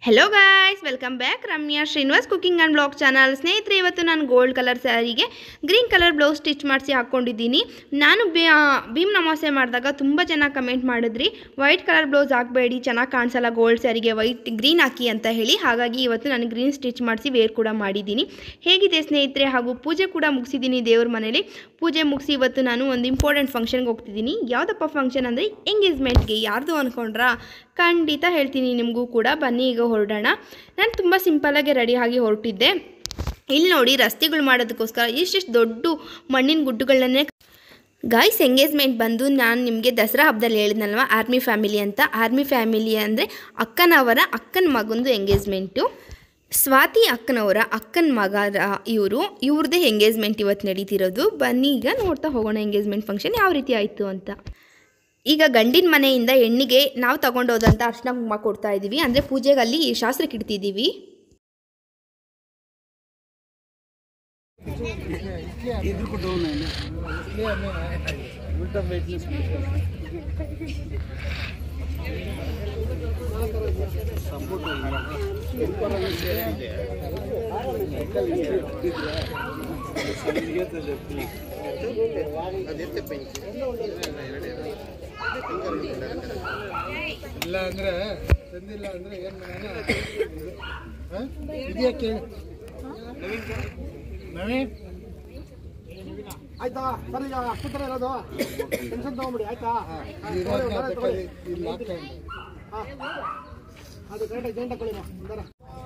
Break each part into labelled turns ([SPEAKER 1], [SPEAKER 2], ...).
[SPEAKER 1] Hello guys welcome back Ramya Srinivas cooking and blog channel ಸ್ನೇಹಿತರೆ ಇವತ್ತು ನಾನು ಗೋಲ್ಡ್ ಕಲರ್ ಸ್ಯಾರಿಗೆ ಗ್ರೀನ್ ಕಲರ್ ಬ್ಲೌಸ್ ಸ್ಟಿಚ್ ಮಾಡಿಸಿ ಹಾಕ್ಕೊಂಡಿದ್ದೀನಿ ನಾನು ಬಿ ಭೀಮ್ ನಮಾಸೆ ಮಾಡಿದಾಗ ತುಂಬ ಚೆನ್ನಾಗಿ ಕಮೆಂಟ್ ಮಾಡಿದ್ರಿ ವೈಟ್ ಕಲರ್ ಬ್ಲೌಸ್ ಹಾಕಬೇಡಿ ಚೆನ್ನಾಗಿ ಕಾಣಿಸಲ್ಲ ಗೋಲ್ಡ್ ಸ್ಯಾರಿಗೆ ವೈಟ್ ಗ್ರೀನ್ ಹಾಕಿ ಅಂತ ಹೇಳಿ ಹಾಗಾಗಿ ಇವತ್ತು ನಾನು ಗ್ರೀನ್ ಸ್ಟಿಚ್ ಮಾಡಿಸಿ ವೇರ್ ಕೂಡ ಮಾಡಿದ್ದೀನಿ ಹೇಗಿದೆ ಸ್ನೇಹಿತರೆ ಹಾಗೂ ಪೂಜೆ ಕೂಡ ಮುಗಿಸಿದ್ದೀನಿ ದೇವ್ರ ಮನೇಲಿ ಪೂಜೆ ಮುಗಿಸಿ ಇವತ್ತು ನಾನು ಒಂದು ಇಂಪಾರ್ಟೆಂಟ್ ಫಂಕ್ಷನ್ಗೆ ಹೋಗ್ತಿದ್ದೀನಿ ಯಾವುದಪ್ಪ ಫಂಕ್ಷನ್ ಅಂದರೆ ಎಂಗೇಜ್ಮೆಂಟ್ಗೆ ಯಾರ್ದು ಅಂದ್ಕೊಂಡ್ರಾ ಖಂಡಿತ ಹೇಳ್ತೀನಿ ನಿಮಗೂ ಕೂಡ ಬನ್ನಿ ಈಗ ಹೊರಡೋಣ ನಾನು ತುಂಬ ಸಿಂಪಲಾಗಿ ರೆಡಿಯಾಗಿ ಹೊರಟಿದ್ದೆ ಇಲ್ಲಿ ನೋಡಿ ರಸ್ತೆಗಳು ಮಾಡೋದಕ್ಕೋಸ್ಕರ ಇಷ್ಟಿಷ್ಟು ದೊಡ್ಡ ಮಣ್ಣಿನ ಗುಡ್ಡುಗಳನ್ನೇ ಗಾಯ್ಸ್ ಎಂಗೇಜ್ಮೆಂಟ್ ಬಂದು ನಾನು ನಿಮಗೆ ದಸರಾ ಹಬ್ಬದಲ್ಲಿ ಹೇಳಿದ್ನಲ್ವ ಆರ್ಮಿ ಫ್ಯಾಮಿಲಿ ಅಂತ ಆರ್ಮಿ ಫ್ಯಾಮಿಲಿ ಅಂದರೆ ಅಕ್ಕನವರ ಅಕ್ಕನ ಮಗಂದು ಎಂಗೇಜ್ಮೆಂಟು ಸ್ವಾತಿ ಅಕ್ಕನವರ ಅಕ್ಕನ ಮಗ ಇವರು ಇವ್ರದ್ದೇ ಎಂಗೇಜ್ಮೆಂಟ್ ಇವತ್ತು ನಡೀತಿರೋದು ಬನ್ನಿ ಈಗ ನೋಡ್ತಾ ಹೋಗೋಣ ಎಂಗೇಜ್ಮೆಂಟ್ ಫಂಕ್ಷನ್ ಯಾವ ರೀತಿ ಆಯಿತು ಅಂತ ಈಗ ಗಂಡಿನ ಮನೆಯಿಂದ ಹೆಣ್ಣಿಗೆ ನಾವು ತಗೊಂಡೋದಂತ ಅರ್ಶಿನ ಕುಂಕುಮ ಕೊಡ್ತಾ ಇದ್ದೀವಿ ಅಂದರೆ ಪೂಜೆಗೆ ಅಲ್ಲಿ ಶಾಸ್ತ್ರಕ್ಕೆ ಇಡ್ತಿದ್ದೀವಿ
[SPEAKER 2] इधर को डाउन है ना इसलिए हमें उल्टा बैठने सपोर्ट ಇಲ್ಲ ಅಂದ್ರೆ ತಂದಿಲ್ಲ ಅಂದ್ರೆ ಏನ್ ಮಾಡೋಣ ಹ? ಇದೆಯಾ ಕೇಳಿ ನವೀನ್
[SPEAKER 3] ಆಯ್ತಾ ಸರ್ ಈಗ ಅಷ್ಟು ಥರ ಇರೋದು ಟೆನ್ಷನ್ ತಗೊಂಬಿಡಿ ಆಯ್ತಾ
[SPEAKER 2] ಇರೋದ್ನ ತಕೊಳ್ಳಿ, ಇಲ್ಲಿ ಹಾಕೊಂಡು.
[SPEAKER 3] ಹಾಂ ಅದು ಕರೆಕ್ಟಾಗಿ ಜೈನ್ ತಗೊಳ್ಳಿ ಒಂದರ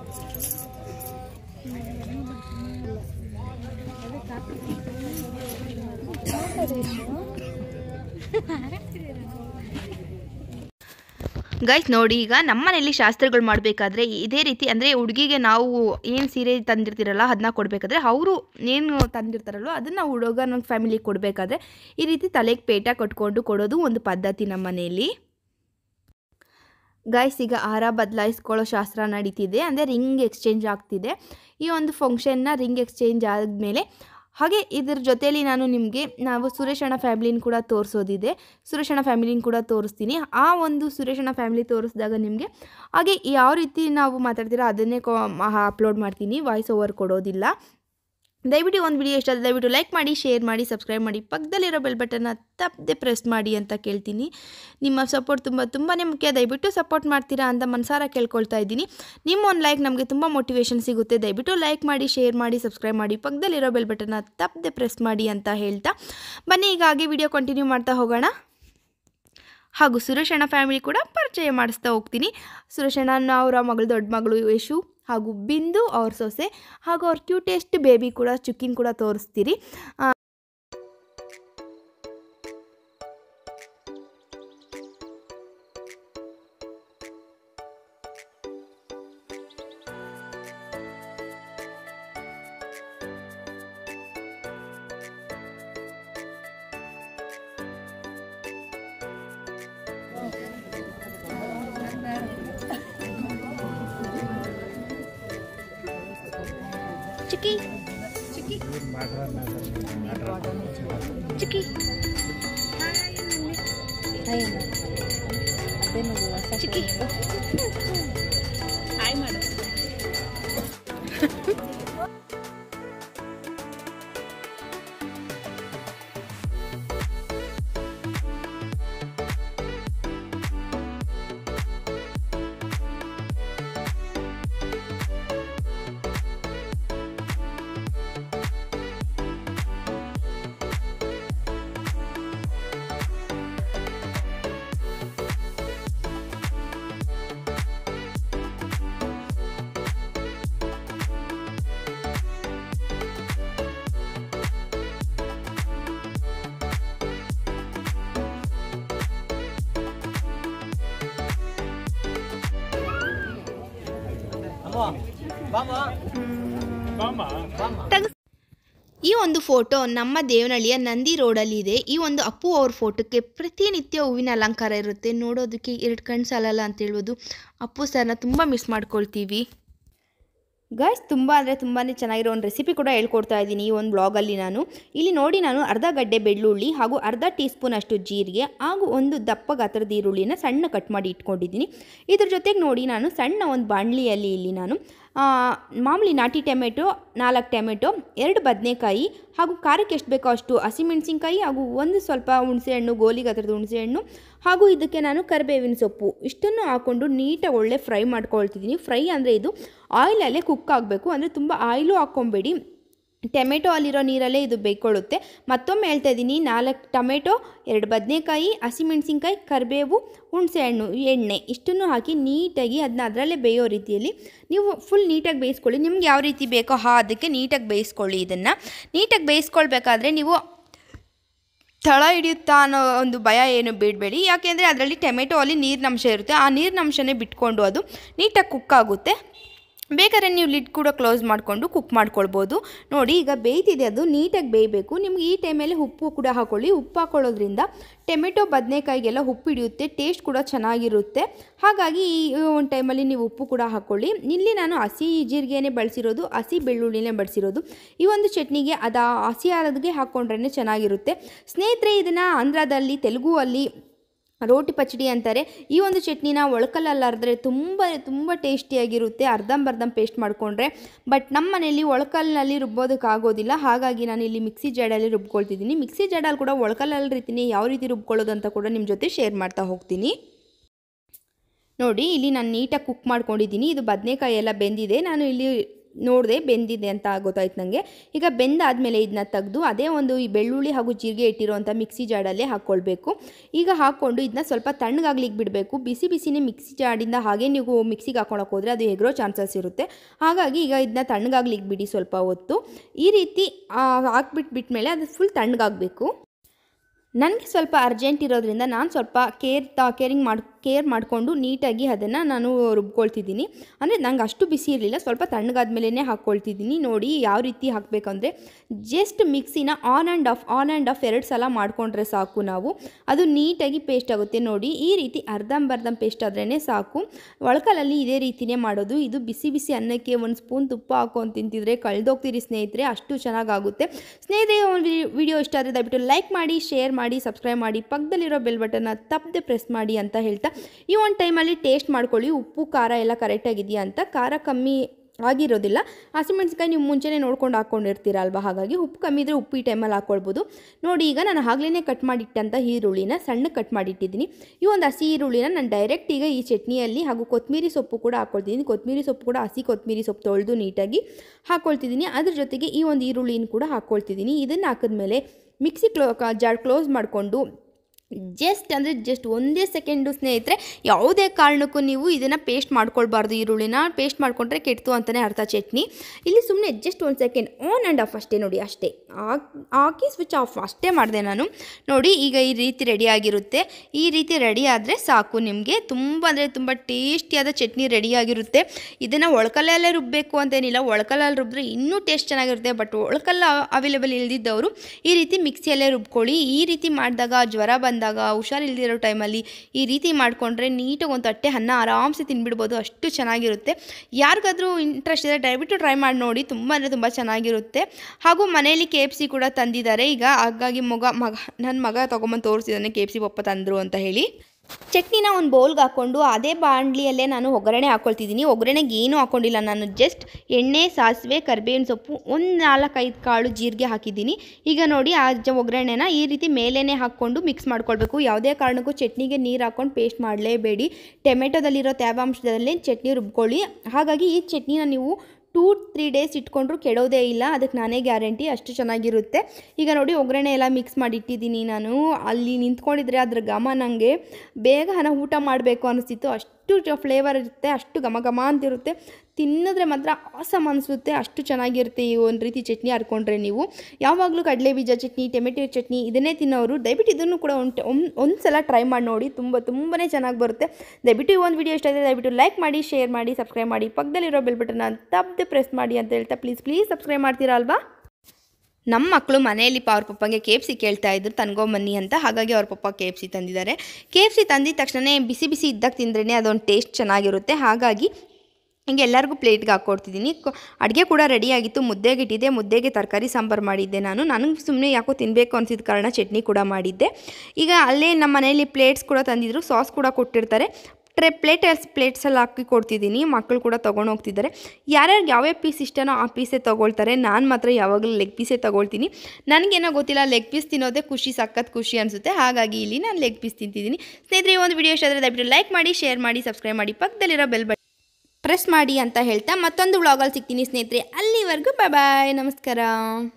[SPEAKER 1] ಗೈಸ್ ನೋಡಿ ಈಗ ನಮ್ಮ ಮನೇಲಿ ಶಾಸ್ತ್ರಗಳು ಮಾಡಬೇಕಾದ್ರೆ ಇದೇ ರೀತಿ ಅಂದರೆ ಹುಡುಗಿಗೆ ನಾವು ಏನು ಸೀರೆ ತಂದಿರ್ತೀರಲ್ಲ ಅದನ್ನ ಕೊಡಬೇಕಾದ್ರೆ ಅವರು ಏನು ತಂದಿರ್ತಾರಲ್ವ ಅದನ್ನು ಹುಡುಗನ ಫ್ಯಾಮಿಲಿಗೆ ಕೊಡಬೇಕಾದ್ರೆ ಈ ರೀತಿ ತಲೆಗೆ ಪೇಟ ಕಟ್ಕೊಂಡು ಕೊಡೋದು ಒಂದು ಪದ್ಧತಿ ನಮ್ಮ ಮನೆಯಲ್ಲಿ ಗೈಸ್ ಈಗ ಹಾರ ಬದಲಾಯಿಸ್ಕೊಳ್ಳೋ ಶಾಸ್ತ್ರ ನಡೀತಿದೆ ಅಂದರೆ ರಿಂಗ್ ಎಕ್ಸ್ಚೇಂಜ್ ಆಗ್ತಿದೆ ಈ ಒಂದು ಫಂಕ್ಷನ್ನ ರಿಂಗ್ ಎಕ್ಸ್ಚೇಂಜ್ ಆದಮೇಲೆ ಹಾಗೆ ಇದ್ರ ಜೊತೆಯಲ್ಲಿ ನಾನು ನಿಮಗೆ ನಾವು ಸುರೇಶಣ್ಣ ಫ್ಯಾಮಿಲಿನ ಕೂಡ ತೋರಿಸೋದಿದೆ ಸುರೇಶಣ್ಣ ಫ್ಯಾಮಿಲಿನ ಕೂಡ ತೋರಿಸ್ತೀನಿ ಆ ಒಂದು ಸುರೇಶಣ್ಣ ಫ್ಯಾಮಿಲಿ ತೋರಿಸಿದಾಗ ನಿಮಗೆ ಹಾಗೆ ಯಾವ ರೀತಿ ನಾವು ಮಾತಾಡ್ತೀರೋ ಅದನ್ನೇ ಕೊ ಅಪ್ಲೋಡ್ ಮಾಡ್ತೀನಿ ವಾಯ್ಸ್ ಓವರ್ ಕೊಡೋದಿಲ್ಲ ದಯವಿಟ್ಟು ಒಂದು ವಿಡಿಯೋ ಇಷ್ಟ ಆದರೆ ದಯವಿಟ್ಟು ಲೈಕ್ ಮಾಡಿ ಶೇರ್ ಮಾಡಿ ಸಬ್ಸ್ಕ್ರೈಬ್ ಮಾಡಿ ಪಕ್ಕದಲ್ಲಿರೋ ಬೆಲ್ ಬಟನ್ನ ತಪ್ಪದೆ ಪ್ರೆಸ್ ಮಾಡಿ ಅಂತ ಕೇಳ್ತೀನಿ ನಿಮ್ಮ ಸಪೋರ್ಟ್ ತುಂಬ ತುಂಬಾ ಮುಖ್ಯ ದಯವಿಟ್ಟು ಸಪೋರ್ಟ್ ಮಾಡ್ತೀರಾ ಅಂತ ಮನಸಾರ ಕೇಳ್ಕೊಳ್ತಾ ಇದ್ದೀನಿ ನಿಮ್ಮ ಒಂದು ಲೈಕ್ ನಮಗೆ ತುಂಬ ಮೋಟಿವೇಶನ್ ಸಿಗುತ್ತೆ ದಯವಿಟ್ಟು ಲೈಕ್ ಮಾಡಿ ಶೇರ್ ಮಾಡಿ ಸಬ್ಸ್ಕ್ರೈಬ್ ಮಾಡಿ ಪಕ್ಕದಲ್ಲಿರೋ ಬೆಲ್ ಬಟನ್ನ ತಪ್ಪದೆ ಪ್ರೆಸ್ ಮಾಡಿ ಅಂತ ಹೇಳ್ತಾ ಬನ್ನಿ ಈಗ ಹಾಗೆ ವಿಡಿಯೋ ಕಂಟಿನ್ಯೂ ಮಾಡ್ತಾ ಹೋಗೋಣ ಹಾಗೂ ಸುರೇಶಣ್ಣ ಫ್ಯಾಮಿಲಿ ಕೂಡ ಪರಿಚಯ ಮಾಡಿಸ್ತಾ ಹೋಗ್ತೀನಿ ಸುರೇಶಣ್ಣನ ಅವರ ಮಗಳು ದೊಡ್ಡ ಮಗಳು ಯಶು ಹಾಗೂ ಬಿಂದು ಅವ್ರ ಸೊಸೆ ಹಾಗೂ ಅವ್ರ ಕ್ಯೂಟೆಸ್ಟ್ ಬೇಬಿ ಕೂಡ ಚುಕ್ಕಿನ ಕೂಡ ತೋರಿಸ್ತೀರಿ ಆ, ಚಿಕ್ಕಿ ಚಿಕ್ಕಿ ಚಿಕ್ಕಿ ಚಿಕ್ಕಿ ಹಾಯ್ ಮಾಡು ತೆಗ್ಸ್- ಈ ಒಂದು ಫೋಟೋ ನಮ್ಮ ದೇವನಹಳ್ಳಿಯ ನಂದಿ ರೋಡಲ್ಲಿ ಇದೆ ಈ ಒಂದು ಅಪ್ಪು ಅವ್ರ ಫೋಟೋಕ್ಕೆ ಪ್ರತಿನಿತ್ಯ ಹೂವಿನ ಅಲಂಕಾರ ಇರುತ್ತೆ ನೋಡೋದಕ್ಕೆ ಎರಡು ಕಣ್ಣು ಸಾಲಲ್ಲ ಅಂತ ಹೇಳ್ಬೋದು ಅಪ್ಪು ಸರ್ನ ತುಂಬ ಮಿಸ್ ಮಾಡ್ಕೊಳ್ತೀವಿ ಗೈಸ್ ತುಂಬ ಅಂದರೆ ತುಂಬಾ ಚೆನ್ನಾಗಿರೋ ಒಂದು ರೆಸಿಪಿ ಕೂಡ ಹೇಳ್ಕೊಡ್ತಾ ಇದ್ದೀನಿ ಈ ಒಂದು ಬ್ಲಾಗಲ್ಲಿ ನಾನು ಇಲ್ಲಿ ನೋಡಿ ನಾನು ಅರ್ಧ ಗಡ್ಡೆ ಬೆಳ್ಳುಳ್ಳಿ ಹಾಗೂ ಅರ್ಧ ಟೀ ಸ್ಪೂನ್ ಅಷ್ಟು ಜೀರಿಗೆ ಹಾಗೂ ಒಂದು ದಪ್ಪ ಗಾತ್ರದ ಈರುಳ್ಳಿನ ಸಣ್ಣ ಕಟ್ ಮಾಡಿ ಇಟ್ಕೊಂಡಿದ್ದೀನಿ ಇದ್ರ ಜೊತೆಗೆ ನೋಡಿ ನಾನು ಸಣ್ಣ ಒಂದು ಬಾಣಲಿಯಲ್ಲಿ ಇಲ್ಲಿ ನಾನು ಆ, ಮಾಮೂಲಿ ನಾಟಿ ಟೊಮೆಟೊ ನಾಲ್ಕು ಟೊಮೆಟೊ ಎರಡು ಬದನೆಕಾಯಿ ಹಾಗೂ ಖಾರಕ್ಕೆ ಎಷ್ಟು ಬೇಕೋ ಅಷ್ಟು ಹಸಿಮೆಣಸಿನ್ಕಾಯಿ ಹಾಗೂ ಒಂದು ಸ್ವಲ್ಪ ಹುಣಸೆಹಣ್ಣು ಗೋಲಿ ಗಾತ್ರದ ಹುಣಸೆಹಣ್ಣು ಹಾಗೂ ಇದಕ್ಕೆ ನಾನು ಕರಿಬೇವಿನ ಸೊಪ್ಪು ಇಷ್ಟನ್ನು ಹಾಕ್ಕೊಂಡು ನೀಟಾಗಿ ಒಳ್ಳೆ ಫ್ರೈ ಮಾಡ್ಕೊಳ್ತಿದ್ದೀನಿ ಫ್ರೈ ಅಂದರೆ ಇದು ಆಯಿಲಲ್ಲೇ ಕುಕ್ ಆಗಬೇಕು ಅಂದರೆ ತುಂಬ ಆಯಿಲು ಹಾಕ್ಕೊಬೇಡಿ ಟೊಮೆಟೊ ಅಲ್ಲಿರೋ ನೀರಲ್ಲೇ ಇದು ಬೇಯ್ಕೊಳ್ಳುತ್ತೆ ಮತ್ತೊಮ್ಮೆ ಹೇಳ್ತಾ ಇದ್ದೀನಿ ನಾಲ್ಕು ಟೊಮೆಟೊ ಎರಡು ಬದನೆಕಾಯಿ ಹಸಿಮೆಣಸಿನ್ಕಾಯಿ ಕರಿಬೇವು ಹುಣಸೆಹಣ್ಣು ಎಣ್ಣೆ ಇಷ್ಟನ್ನು ಹಾಕಿ ನೀಟಾಗಿ ಅದನ್ನ ಅದರಲ್ಲೇ ಬೇಯೋ ರೀತಿಯಲ್ಲಿ ನೀವು ಫುಲ್ ನೀಟಾಗಿ ಬೇಯಿಸ್ಕೊಳ್ಳಿ ನಿಮ್ಗೆ ಯಾವ ರೀತಿ ಬೇಕೋ ಹಾ ಅದಕ್ಕೆ ನೀಟಾಗಿ ಬೇಯಿಸ್ಕೊಳ್ಳಿ ಇದನ್ನು ನೀಟಾಗಿ ಬೇಯಿಸ್ಕೊಳ್ಬೇಕಾದ್ರೆ ನೀವು ತಳ ಹಿಡಿಯುತ್ತಾ ಅನ್ನೋ ಒಂದು ಭಯ ಏನು ಬಿಡಬೇಡಿ ಯಾಕೆಂದರೆ ಅದರಲ್ಲಿ ಟೊಮೆಟೊ ಅಲ್ಲಿ ನೀರಿನಂಶ ಇರುತ್ತೆ ಆ ನೀರಿನಂಶನೇ ಬಿಟ್ಕೊಂಡು ಅದು ನೀಟಾಗಿ ಕುಕ್ ಆಗುತ್ತೆ ಬೇಕಾದ್ರೆ ನೀವು ಲಿಡ್ ಕೂಡ ಕ್ಲೋಸ್ ಮಾಡಿಕೊಂಡು ಕುಕ್ ಮಾಡ್ಕೊಳ್ಬೋದು ನೋಡಿ ಈಗ ಬೇಯ್ತಿದೆ ಅದು ನೀಟಾಗಿ ಬೇಯಬೇಕು ನಿಮ್ಗೆ ಈ ಟೈಮಲ್ಲಿ ಉಪ್ಪು ಕೂಡ ಹಾಕೊಳ್ಳಿ ಉಪ್ಪು ಹಾಕೊಳ್ಳೋದ್ರಿಂದ ಟೊಮೆಟೊ ಬದನೆಕಾಯಿಗೆಲ್ಲ ಉಪ್ಪು ಹಿಡಿಯುತ್ತೆ ಟೇಸ್ಟ್ ಕೂಡ ಚೆನ್ನಾಗಿರುತ್ತೆ ಹಾಗಾಗಿ ಈ ಒಂದು ಟೈಮಲ್ಲಿ ನೀವು ಉಪ್ಪು ಕೂಡ ಹಾಕ್ಕೊಳ್ಳಿ ಇಲ್ಲಿ ನಾನು ಹಸಿ ಜೀರಿಗೆನೇ ಬಳಸಿರೋದು ಹಸಿ ಬೆಳ್ಳುಳ್ಳಿನೇ ಬಳಸಿರೋದು ಈ ಒಂದು ಚಟ್ನಿಗೆ ಅದು ಹಸಿ ಆರೋದಕ್ಕೆ ಹಾಕ್ಕೊಂಡ್ರೇ ಚೆನ್ನಾಗಿರುತ್ತೆ ಸ್ನೇಹಿತರೆ ಇದನ್ನು ಆಂಧ್ರದಲ್ಲಿ ತೆಲುಗು ಅಲ್ಲಿ ರೋಟಿ ಪಚಡಿ ಅಂತಾರೆ ಈ ಒಂದು ಚಟ್ನಿನ ಒಳಕಲ್ಲಲ್ಲಿ ಅರ್ದ್ರೆ ತುಂಬ ತುಂಬ ಟೇಸ್ಟಿಯಾಗಿರುತ್ತೆ ಅರ್ಧಂಬರ್ಧಂ ಪೇಸ್ಟ್ ಮಾಡಿಕೊಂಡ್ರೆ ಬಟ್ ನಮ್ಮ ಮನೆಯಲ್ಲಿ ಒಳಕಲ್ಲಿನಲ್ಲಿ ರುಬ್ಬೋದಕ್ಕಾಗೋದಿಲ್ಲ ಹಾಗಾಗಿ ನಾನು ಇಲ್ಲಿ ಮಿಕ್ಸಿ ಜಾಡಲ್ಲಿ ರುಬ್ಕೊಳ್ತಿದ್ದೀನಿ ಮಿಕ್ಸಿ ಜಾಡಲ್ಲಿ ಕೂಡ ಒಳಕಲ್ಲಲ್ಲಿ ರೀತಿನೇ ಯಾವ ರೀತಿ ರುಬ್ಕೊಳ್ಳೋದು ಅಂತ ಕೂಡ ನಿಮ್ಮ ಜೊತೆ ಶೇರ್ ಮಾಡ್ತಾ ಹೋಗ್ತೀನಿ ನೋಡಿ ಇಲ್ಲಿ ನಾನು ನೀಟಾಗಿ ಕುಕ್ ಮಾಡ್ಕೊಂಡಿದ್ದೀನಿ ಇದು ಬದನೆಕಾಯಿ ಎಲ್ಲ ಬೆಂದಿದೆ ನಾನು ಇಲ್ಲಿ ನೋಡಿದೆ ಬೆಂದಿದೆ ಅಂತ ಗೊತ್ತಾಯ್ತು ನನಗೆ ಈಗ ಬೆಂದಾದಮೇಲೆ ಇದನ್ನ ತೆಗೆದು ಅದೇ ಒಂದು ಈ ಬೆಳ್ಳುಳ್ಳಿ ಹಾಗೂ ಜೀರಿಗೆ ಇಟ್ಟಿರೋಂಥ ಮಿಕ್ಸಿ ಜಾಡಲ್ಲೇ ಹಾಕ್ಕೊಳ್ಬೇಕು ಈಗ ಹಾಕ್ಕೊಂಡು ಇದನ್ನ ಸ್ವಲ್ಪ ತಣ್ಣಗಾಗ್ಲಿಕ್ಕೆ ಬಿಡಬೇಕು ಬಿಸಿ ಬಿಸಿನೇ ಮಿಕ್ಸಿ ಜಾಡಿಂದ ಹಾಗೆ ನೀವು ಮಿಕ್ಸಿಗೆ ಹಾಕೊಳಕ್ಕೆ ಹೋದರೆ ಅದು ಎಗರೋ ಚಾನ್ಸಸ್ ಇರುತ್ತೆ ಹಾಗಾಗಿ ಈಗ ಇದನ್ನ ತಣ್ಣಗಾಗ್ಲಿಕ್ಕೆ ಬಿಡಿ ಸ್ವಲ್ಪ ಹೊತ್ತು ಈ ರೀತಿ ಹಾಕ್ಬಿಟ್ಟು ಬಿಟ್ಮೇಲೆ ಅದು ಫುಲ್ ತಣ್ಣಗಾಗಬೇಕು ನನಗೆ ಸ್ವಲ್ಪ ಅರ್ಜೆಂಟ್ ಇರೋದ್ರಿಂದ ನಾನು ಸ್ವಲ್ಪ ಕೇರ್ ತ ಕೇರಿಂಗ್ ಮಾಡಿ ಕೇರ್ ಮಾಡಿಕೊಂಡು ನೀಟಾಗಿ ಅದನ್ನು ನಾನು ರುಬ್ಕೊಳ್ತಿದ್ದೀನಿ ಅಂದರೆ ನಂಗೆ ಅಷ್ಟು ಬಿಸಿ ಇರಲಿಲ್ಲ ಸ್ವಲ್ಪ ತಣ್ಣಗಾದ್ಮೇಲೆ ಹಾಕ್ಕೊಳ್ತಿದ್ದೀನಿ ನೋಡಿ ಯಾವ ರೀತಿ ಹಾಕಬೇಕಂದ್ರೆ ಜಸ್ಟ್ ಮಿಕ್ಸಿನ on and off on and off ಎರಡು ಸಲ ಮಾಡಿಕೊಂಡ್ರೆ ಸಾಕು ನಾವು ಅದು ನೀಟಾಗಿ ಪೇಸ್ಟ್ ಆಗುತ್ತೆ ನೋಡಿ ಈ ರೀತಿ ಅರ್ಧಂಬರ್ಧಂ ಪೇಸ್ಟ್ ಆದ್ರೇ ಸಾಕು ಒಳಕಲಲ್ಲಿ ಇದೇ ರೀತಿನೇ ಮಾಡೋದು ಇದು ಬಿಸಿ ಬಿಸಿ ಅನ್ನಕ್ಕೆ ಒಂದು ಸ್ಪೂನ್ ತುಪ್ಪ ಹಾಕೊಂಡು ತಿಂತಿದ್ರೆ ಕಳೆದೋಗ್ತೀರಿ ಸ್ನೇಹಿತರೆ ಅಷ್ಟು ಚೆನ್ನಾಗಾಗುತ್ತೆ ಸ್ನೇಹಿತರೆ ಒಂದು ವಿಡಿಯೋ ಇಷ್ಟ ಆದರೆ ದಯವಿಟ್ಟು ಲೈಕ್ ಮಾಡಿ ಶೇರ್ ಮಾಡಿ ಸಬ್ಸ್ಕ್ರೈಬ್ ಮಾಡಿ ಪಕ್ಕದಲ್ಲಿರೋ ಬೆಲ್ ಬಟನ್ನ ತಪ್ಪದೆ ಪ್ರೆಸ್ ಮಾಡಿ ಅಂತ ಹೇಳ್ತಾ ಈ ಒಂದು ಟೈಮಲ್ಲಿ ಟೇಸ್ಟ್ ಮಾಡ್ಕೊಳ್ಳಿ ಉಪ್ಪು ಖಾರ ಎಲ್ಲ ಕರೆಕ್ಟಾಗಿದೆಯಾ ಅಂತ ಖಾರ ಕಮ್ಮಿ ಆಗಿರೋದಿಲ್ಲ ಹಸಿಮೆಣಸಿನ್ಕಾಯಿ ನೀವು ಮುಂಚೆನೇ ನೋಡ್ಕೊಂಡು ಹಾಕ್ಕೊಂಡಿರ್ತೀರ ಅಲ್ವಾ ಹಾಗಾಗಿ ಉಪ್ಪು ಕಮ್ಮಿ ಇದ್ದರೆ ಉಪ್ಪು ಈ ಟೈಮಲ್ಲಿ ಹಾಕ್ಕೊಳ್ಬೋದು ನೋಡಿ ಈಗ ನಾನು ಆಗಲೇ ಕಟ್ ಮಾಡಿಟ್ಟಂಥ ಈರುಳ್ಳಿನ ಸಣ್ಣ ಕಟ್ ಮಾಡಿಟ್ಟಿದ್ದೀನಿ ಈ ಒಂದು ಹಸಿ ಈರುಳ್ಳಿನ ನಾನು ಡೈರೆಕ್ಟ್ ಈಗ ಈ ಚಟ್ನಿಯಲ್ಲಿ ಹಾಗೂ ಕೊತ್ತಂಬರಿ ಸೊಪ್ಪು ಕೂಡ ಹಾಕ್ಕೊಳ್ತಿದ್ದೀನಿ ಕೊತ್ತಂಬರಿ ಸೊಪ್ಪು ಕೂಡ ಹಸಿ ಕೊತ್ತಂಬರಿ ಸೊಪ್ಪು ತೊಳೆದು ನೀಟಾಗಿ ಹಾಕ್ಕೊಳ್ತಿದ್ದೀನಿ ಅದ್ರ ಜೊತೆಗೆ ಈ ಒಂದು ಈರುಳ್ಳಿನ ಕೂಡ ಹಾಕ್ಕೊಳ್ತಿದ್ದೀನಿ ಇದನ್ನು ಹಾಕಿದ್ಮೇಲೆ ಮಿಕ್ಸಿ ಕ್ಲೋ ಜಾರ್ ಕ್ಲೋಸ್ ಮಾಡಿಕೊಂಡು ಜಸ್ಟ್ ಅಂದರೆ ಜಸ್ಟ್ ಒಂದೇ ಸೆಕೆಂಡು ಸ್ನೇಹಿತರೆ ಯಾವುದೇ ಕಾರಣಕ್ಕೂ ನೀವು ಇದನ್ನು ಪೇಸ್ಟ್ ಮಾಡ್ಕೊಳ್ಬಾರ್ದು ಈರುಳ್ಳಿನ ಪೇಸ್ಟ್ ಮಾಡಿಕೊಂಡ್ರೆ ಕೆಡ್ತು ಅಂತಲೇ ಅರ್ಥ ಚಟ್ನಿ ಇಲ್ಲಿ ಸುಮ್ಮನೆ ಜಸ್ಟ್ ಒಂದು ಸೆಕೆಂಡ್ ಆನ್ ಆ್ಯಂಡ್ ಆಫ್ ಅಷ್ಟೇ ನೋಡಿ ಅಷ್ಟೇ ಹಾಕ್- ಹಾಕಿ ಸ್ವಿಚ್ ಆಫ್ ಅಷ್ಟೇ ಮಾಡಿದೆ ನಾನು ನೋಡಿ ಈಗ ಈ ರೀತಿ ರೆಡಿ ಆಗಿರುತ್ತೆ ಈ ರೀತಿ ರೆಡಿ ಆದರೆ ಸಾಕು ನಿಮಗೆ ತುಂಬ ಅಂದರೆ ತುಂಬ ಟೇಸ್ಟಿಯಾದ ಚಟ್ನಿ ರೆಡಿಯಾಗಿರುತ್ತೆ ಇದನ್ನು ಒಳಕಲ್ಲಲ್ಲೇ ರುಬ್ಬಬೇಕು ಅಂತೇನಿಲ್ಲ ಒಳಕಲ್ಲಲ್ಲಿ ರುಬ್ಬಿದ್ರೆ ಇನ್ನೂ ಟೇಸ್ಟ್ ಚೆನ್ನಾಗಿರುತ್ತೆ ಬಟ್ ಒಳಕಲ್ಲ ಅವೈಲೇಬಲ್ ಇಲ್ದಿದ್ದವರು ಈ ರೀತಿ ಮಿಕ್ಸಿಯಲ್ಲೇ ರುಬ್ಕೊಳ್ಳಿ ಈ ರೀತಿ ಮಾಡಿದಾಗ ಜ್ವರ ಬಂದಾಗ ಹುಷಾರಿಲ್ದಿರೋ ಟೈಮಲ್ಲಿ ಈ ರೀತಿ ಮಾಡಿಕೊಂಡ್ರೆ ನೀಟಾಗಿ ಒಂದು ತಟ್ಟೆ ಅನ್ನ ಆರಾಮ್ಸೆ ತಿನ್ಬಿಡ್ಬೋದು ಅಷ್ಟು ಚೆನ್ನಾಗಿರುತ್ತೆ ಯಾರಿಗಾದ್ರೂ ಇಂಟ್ರೆಸ್ಟ್ ಇದೆ ದಯವಿಟ್ಟು ಟ್ರೈ ಮಾಡಿ ನೋಡಿ ತುಂಬ ಅಂದರೆ ತುಂಬ ಚೆನ್ನಾಗಿರುತ್ತೆ ಹಾಗೂ ಮನೆಯಲ್ಲಿ ಕೆ ಎಫ್ ಸಿ ಕೂಡ ತಂದಿದ್ದಾರೆ ಈಗ ಹಾಗಾಗಿ ಮಗ ಮಗ ನನ್ನ ಮಗ ತೊಗೊಂಬಂದು ತೋರಿಸಿದ್ದಾನೆ ಕೆ ಎಫ್ ಸಿ ಪಪ್ಪ ತಂದರು ಅಂತ ಹೇಳಿ ಚಟ್ನಿನ ಒಂದು ಬೌಲ್ಗೆ ಹಾಕ್ಕೊಂಡು ಅದೇ ಬಾಣಲಿಯಲ್ಲೇ ನಾನು ಒಗ್ಗರಣೆ ಹಾಕ್ಕೊಳ್ತಿದ್ದೀನಿ ಒಗ್ಗರಣೆಗೆ ಏನೂ ಹಾಕ್ಕೊಂಡಿಲ್ಲ ನಾನು ಜಸ್ಟ್ ಎಣ್ಣೆ ಸಾಸಿವೆ ಕರಿಬೇವಿನ ಸೊಪ್ಪು ಒಂದು ನಾಲ್ಕೈದು ಕಾಳು ಜೀರಿಗೆ ಹಾಕಿದ್ದೀನಿ ಈಗ ನೋಡಿ ಆ ಜ ಒಗ್ಗರಣೆನ ಈ ರೀತಿ ಮೇಲೇ ಹಾಕ್ಕೊಂಡು ಮಿಕ್ಸ್ ಮಾಡ್ಕೊಳ್ಬೇಕು ಯಾವುದೇ ಕಾರಣಕ್ಕೂ ಚಟ್ನಿಗೆ ನೀರು ಹಾಕ್ಕೊಂಡು ಪೇಸ್ಟ್ ಮಾಡಲೇಬೇಡಿ ಟೊಮೆಟೊದಲ್ಲಿರೋ ತೇವಾಂಶದಲ್ಲೇ ಚಟ್ನಿ ರುಬ್ಕೊಳ್ಳಿ ಹಾಗಾಗಿ ಈ ಚಟ್ನಿನ ನೀವು ಟೂ ತ್ರೀ ಡೇಸ್ ಇಟ್ಕೊಂಡ್ರೂ ಕೆಡೋದೇ ಇಲ್ಲ ಅದಕ್ಕೆ ನಾನೇ ಗ್ಯಾರಂಟಿ ಅಷ್ಟು ಚೆನ್ನಾಗಿರುತ್ತೆ ಈಗ ನೋಡಿ ಒಗ್ಗರಣೆ ಎಲ್ಲ ಮಿಕ್ಸ್ ಮಾಡಿ ಇಟ್ಟಿದ್ದೀನಿ ನಾನು ಅಲ್ಲಿ ನಿಂತ್ಕೊಂಡಿದ್ರೆ ಅದ್ರ ಘಮ ನನಗೆ ಬೇಗ ಹನ ಊಟ ಮಾಡಬೇಕು ಅನಿಸ್ತಿತ್ತು ಅಷ್ಟು ಫ್ಲೇವರ್ ಇರುತ್ತೆ ಅಷ್ಟು ಘಮ ಘಮ ಅಂತಿರುತ್ತೆ ತಿನ್ನಿದ್ರೆ ಮಾತ್ರ ಆಸಮ್ ಅನಿಸುತ್ತೆ ಅಷ್ಟು ಚೆನ್ನಾಗಿರುತ್ತೆ ಈ ಒಂದು ರೀತಿ ಚಟ್ನಿ ಹರ್ಕೊಂಡ್ರೆ ನೀವು ಯಾವಾಗಲೂ ಕಡಲೆ ಬೀಜ ಚಟ್ನಿ ಟೊಮೆಟೊ ಚಟ್ನಿ ಇದನ್ನೇ ತಿನ್ನೋರು ದಯವಿಟ್ಟು ಇದನ್ನು ಕೂಡ ಒಂದು ಒಂದು ಒಂದು ಸಲ ಟ್ರೈ ಮಾಡಿ ನೋಡಿ ತುಂಬ ತುಂಬಾ ಚೆನ್ನಾಗಿ ಬರುತ್ತೆ ದಯವಿಟ್ಟು ಈ ಒಂದು ವಿಡಿಯೋ ಇಷ್ಟ ಆಗಿದೆ ದಯವಿಟ್ಟು ಲೈಕ್ ಮಾಡಿ ಶೇರ್ ಮಾಡಿ ಸಬ್ಸ್ಕ್ರೈಬ್ ಮಾಡಿ ಪಕ್ಕದಲ್ಲಿರೋ ಬೆಲ್ ಬಟನ್ನ ತಪ್ಪದೆ ಪ್ರೆಸ್ ಮಾಡಿ ಅಂತ ಹೇಳ್ತಾ ಪ್ಲೀಸ್ ಪ್ಲೀಸ್ ಸಬ್ಸ್ಕ್ರೈಬ್ ಮಾಡ್ತೀರಾ ಅಲ್ವಾ ನಮ್ಮ ಮಕ್ಕಳು ಮನೆಯಲ್ಲಿ ಅವ್ರ ಪಪ್ಪಂಗೆ ಕೆ ಎಫ್ ಸಿ ಕೇಳ್ತಾ ಇದ್ರು ತನ್ಗೊಂಬನ್ನಿ ಅಂತ ಹಾಗಾಗಿ ಅವ್ರ ಪಪ್ಪ ಕೆ ಎಫ್ ಸಿ ತಂದಿದ್ದಾರೆ ಕೆ ಎಫ್ ಸಿ ತಂದಿದ ತಕ್ಷಣ ಬಿಸಿ ಬಿಸಿ ಇದ್ದಾಗ ತಿಂದ್ರೇ ಅದೊಂದು ಟೇಸ್ಟ್ ಚೆನ್ನಾಗಿರುತ್ತೆ ಹಾಗಾಗಿ ಹಿಂಗೆ ಎಲ್ಲರಿಗೂ ಪ್ಲೇಟ್ಗೆ ಹಾಕ್ಕೊಡ್ತಿದ್ದೀನಿ ಅಡುಗೆ ಕೂಡ ರೆಡಿಯಾಗಿತ್ತು ಮುದ್ದೆಗೆ ಇಟ್ಟಿದ್ದೆ ಮುದ್ದೆಗೆ ತರಕಾರಿ ಸಾಂಬಾರು ಮಾಡಿದ್ದೆ ನಾನು ನನಗೆ ಸುಮ್ಮನೆ ಯಾಕೋ ತಿನ್ನಬೇಕು ಅನಿಸಿದ ಕಾರಣ ಚಟ್ನಿ ಕೂಡ ಮಾಡಿದ್ದೆ ಈಗ ಅಲ್ಲೇ ನಮ್ಮ ಮನೆಯಲ್ಲಿ ಪ್ಲೇಟ್ಸ್ ಕೂಡ ತಂದಿದ್ರು ಸಾಸ್ ಕೂಡ ಕೊಟ್ಟಿರ್ತಾರೆ ಟ್ರೇ ಪ್ಲೇಟಲ್ಸ್ ಪ್ಲೇಟ್ಸಲ್ಲಿ ಹಾಕಿ ಕೊಡ್ತಿದ್ದೀನಿ ಮಕ್ಕಳು ಕೂಡ ತೊಗೊಂಡು ಹೋಗ್ತಿದ್ದಾರೆ ಯಾರ್ಯಾರಿಗೆ ಯಾವ್ಯಾವ ಪೀಸ್ ಇಷ್ಟನೋ ಆ ಪೀಸೇ ತೊಗೊಳ್ತಾರೆ ನಾನು ಮಾತ್ರ ಯಾವಾಗಲೂ ಲೆಗ್ ಪೀಸೇ ತೊಗೊಳ್ತೀನಿ ನನಗೇನೋ ಗೊತ್ತಿಲ್ಲ ಲೆಗ್ ಪೀಸ್ ತಿನ್ನೋದೇ ಖುಷಿ ಸಖತ್ ಖುಷಿ ಅನಿಸುತ್ತೆ ಹಾಗಾಗಿ ಇಲ್ಲಿ ನಾನು ಲೆಗ್ ಪೀಸ್ ತಿಂತಿದ್ದೀನಿ ಸ್ನೇಹಿತರೆ ಈ ಒಂದು ವಿಡಿಯೋ ಇಷ್ಟ ಆದರೆ ದಯವಿಟ್ಟು ಲೈಕ್ ಮಾಡಿ ಶೇರ್ ಮಾಡಿ ಸಬ್ಸ್ಕ್ರೈಬ್ ಮಾಡಿ ಪಕ್ಕದಲ್ಲಿರೋ ಬೆಲ್ ಬಟನ್ ಪ್ರೆಸ್ ಮಾಡಿ ಅಂತ ಹೇಳ್ತಾ ಮತ್ತೊಂದು ವ್ಲಾಗಲ್ಲಿ ಸಿಗ್ತೀನಿ ಸ್ನೇಹಿತರೆ ಅಲ್ಲಿವರೆಗೂ ಬಾಯ್ ಬಾಯ್ ನಮಸ್ಕಾರ